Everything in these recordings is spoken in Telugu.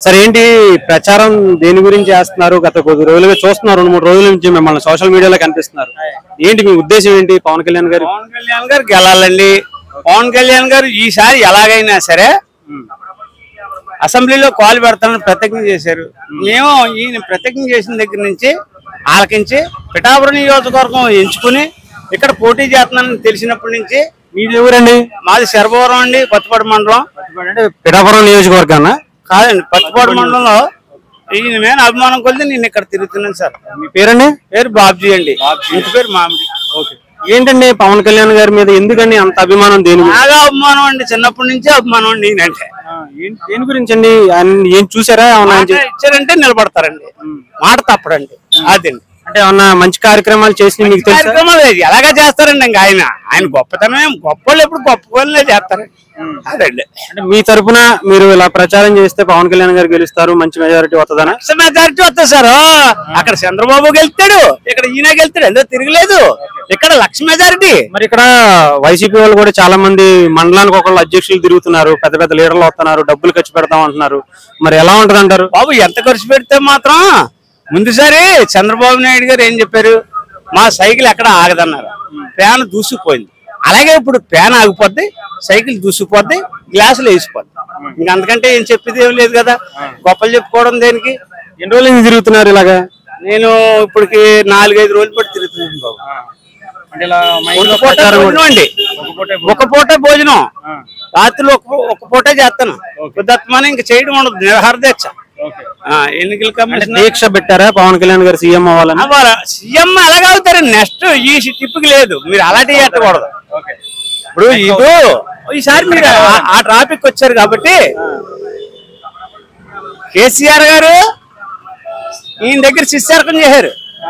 సరే ఏంటి ప్రచారం దేని గురించి చేస్తున్నారు గత కొద్ది రోజులుగా చూస్తున్నారు రెండు మూడు రోజుల నుంచి మిమ్మల్ని సోషల్ మీడియాలో కనిపిస్తున్నారు ఏంటి మీ ఉద్దేశం ఏంటి పవన్ కళ్యాణ్ గారు పవన్ కళ్యాణ్ గారు గెలాలండి పవన్ కళ్యాణ్ గారు ఈసారి ఎలాగైనా సరే అసెంబ్లీలో కాల్ పెడతానని ప్రతిజ్ఞ చేశారు మేము ఈయన ప్రతిజ్ఞ చేసిన దగ్గర నుంచి ఆలకించి పిఠాపురం నియోజకవర్గం ఎంచుకుని ఇక్కడ పోటీ చేస్తున్నానని తెలిసినప్పటి నుంచి మీది ఎవరండి మాది శరభవరం అండి కొత్తపాడు మండలం అంటే పిఠాపురం నియోజకవర్గాన కాదండి కొత్తపాడు మండలంలో ఈయన మీద అభిమానం కొలిది నేను ఇక్కడ తిరుగుతున్నాను సార్ మీ పేరండి పేరు బాబ్జీ అండి ఇంటి పేరు మామిడి ఏంటండి పవన్ కళ్యాణ్ గారి మీద ఎందుకండి అంత అభిమానం దేని గురించి? బాగా అభిమానం అండి చిన్నప్పటి నుంచి అభిమానం అండి నేనంటే ఏం- దేని గురించి అండి ఆయన ఏం చూసారా ఏమన్నా ఆయన మాట చే- ఇచ్చారంటే నిలబడతారండి మాట తప్పడండి అదండి అంటే ఏమన్నా మంచి కార్యక్రమాలు చేసి మీకు తెలుసా కార్యక్రమాలు ఎలాగా చేస్తారండి ఇంకా ఆయన ఆయన గొప్పతనం ఏం గొప్ప వాళ్ళు ఎప్పుడు గొప్ప వాళ్ళే చేస్తారండి అదండి అంటే మీ తరపున మీరు ఇలా ప్రచారం చేస్తే పవన్ కళ్యాణ్ గారు గెలుస్తారు మంచి మెజారిటీ వస్తుందనా లక్ష మెజారిటీ వస్తుంది సార్ అక్కడ చంద్రబాబు గెలుస్తాడు ఇక్కడ ఈయన గెలుస్తాడు ఎందుకు తిరగలేదు ఇక్కడ లక్ష మెజారిటీ మరి ఇక్కడ వైసీపీ వాళ్ళు కూడా చాలా మంది మండలానికి ఒకళ్ళు అధ్యక్షులు తిరుగుతున్నారు పెద్ద పెద్ద లీడర్లు వస్తున్నారు డబ్బులు ఖర్చు పెడతాం అంటున్నారు మరి ఎలా ఉంటది అంటారు బాబు ఎంత ఖర్చు పెడితే మాత్రం ముందుసారి చంద్రబాబు నాయుడు గారు ఏం చెప్పారు మా సైకిల్ ఎక్కడ ఆగదన్నారు ఫ్యాన్ దూసుకుపోయింది అలాగే ఇప్పుడు ఫ్యాన్ ఆగిపోద్ది సైకిల్ దూసుకుపోద్ది గ్లాసులు వేసిపోద్ది ఇంక అంతకంటే ఏం చెప్పేది ఏం లేదు కదా గొప్పలు చెప్పుకోవడం దేనికి ఎన్ని రోజులు నుంచి తిరుగుతున్నారు ఇలాగా నేను ఇప్పటికి నాలుగైదు రోజులు పట్టి తిరుగుతున్నాను బాబు అంటే ఇలా ఒక పూట భోజనం అండి ఒక పూట భోజనం రాత్రులు ఒక ఒక పూటే చేస్తాను పొద్దుత్మానం ఇంక చేయడం ఉండదు నిర్హార దీక్ష ఆ, ఎన్నికల కమిషన్ దీక్ష పెట్టారా పవన్ కళ్యాణ్ గారు సీఎం అవ్వాలని సీఎం అలాగే అవుతారు నెక్స్ట్ ఈ టిప్కి లేదు మీరు అలాంటివి పెట్టకూడదు ఇప్పుడు ఇది ఈసారి మీరు ఆ- ఆ ట్రాఫిక్ వచ్చారు కాబట్టి కేసీఆర్ గారు ఈయన దగ్గర శిష్యార్కం చేశారు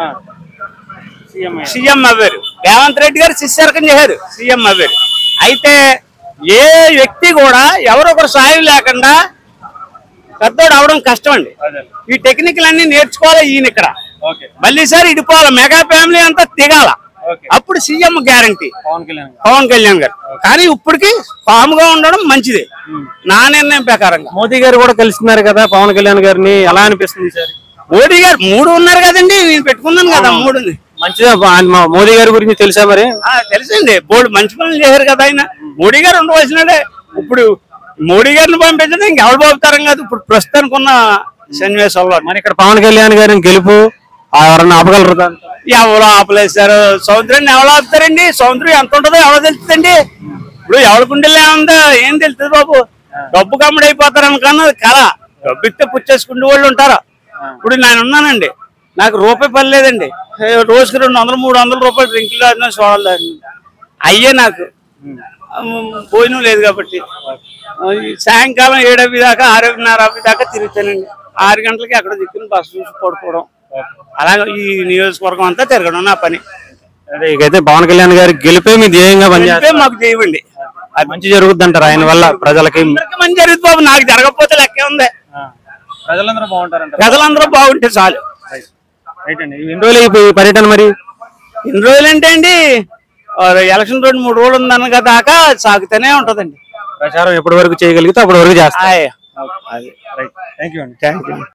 సీఎం అవ్వారు రేవంత్ రెడ్డి గారు శిష్యార్కం చేశారు సీఎం అవ్వారు అయితే ఏ వ్యక్తి కూడా ఎవరొకరు సాయం లేకుండా పెద్దోడు అవడం కష్టం అండి ఈ టెక్నికల్ అన్ని నేర్చుకోవాలి ఈయన ఇక్కడ మళ్ళీ సార్ ఇడిపోవాలి మెగా ఫ్యామిలీ అంతా దిగాల అప్పుడు సీఎం గ్యారంటీ పవన్ కళ్యాణ్ పవన్ కళ్యాణ్ గారు కానీ ఇప్పటికి కామ్ గా ఉండడం మంచిది నా నిర్ణయం ప్రకారంగా మోదీ గారు కూడా కలుస్తున్నారు కదా పవన్ కళ్యాణ్ గారిని ఎలా అనిపిస్తుంది సార్ మోడీ గారు మూడు ఉన్నారు కదండి నేను పెట్టుకున్నాను కదా మూడు మంచిదా ఆయన మా- మోదీ గారి గురించి తెలుసా మరి తెలుసండి బోర్డు మంచి పనులు చేశారు కదా ఆయన మోడీ గారు ఉండవలసినాడే ఇప్పుడు మోడీ గారిని పంపించడం ఇంకెవరు పంపుతారం కాదు ఇప్పుడు ప్రస్తుతానికి ఉన్న సన్నివేశంలో మరి ఇక్కడ పవన్ కళ్యాణ్ గారిని గెలుపు ఆ ఎవరన్నా ఆపగలరు దాన్ని? ఎవరు ఆపలేసారు సముద్రాన్ని ఎవరు ఆపుతారండి సముద్రం ఎంత ఉంటుందో ఎవరో తెలుస్తుందండి ఇప్పుడు ఎవరి గుండెల్లో ఏముందో ఏం తెలుస్తుంది బాబు డబ్బు కమ్ముడు అయిపోతారు అనుకున్నది కళ డబ్బు ఇస్తే పుచ్చేసుకునే వాళ్ళు ఉంటారు ఇప్పుడు నేను ఉన్నానండి నాకు రూపాయి పని లేదండి ఏ రోజుకి రెండు వందలు మూడు వందల రూపాయలు డ్రింకులు తాగినా సోడాలు తాగినా అయ్యే నాకు ఉమ్, భోజనం లేదు కాబట్టి ఆ, ఈ సాయంకాలం ఏడవి దాకా ఆరున్నర అవి దాకా తిరుగుతానండి ఆరు గంటలకి అక్కడ దిక్కుని బస్సు చూసి పడుకోవడం అలాగే ఈ నియోజకవర్గం అంతా తిరగడం నా పని అదే ఇకైతే పవన్ కళ్యాణ్ గారి గెలిపే మీ ధ్యేయంగా పనిచేస్తారు గెలిపే మాకు చేయండి అది మంచి జరుగుద్ది అంటారు ఆయన వల్ల ప్రజలకి అందరికీ మంచి జరుగుతుంది బాబు నాకు జరగకపోతే లెక్కే ఉంది ప్రజలందరూ బాగుంటారంట ప్రజలందరూ బాగుంటే చాలు రైట్ అండి ఎన్ని రోజులు ఈ పర్యటన మరి ఎన్ని రోజులు అంటే అండి ఆ, ఎలక్షన్ రెండు మూడు రోజులు ఉందనగా దాకా సాగుతూనే ఉంటదండి ప్రచారం ఎప్పటి వరకు చేయగలిగితే అప్పటి వరకు చేస్తారు ఆయ్. థ్యాంక్ యూ అండి థ్యాంక్ యూ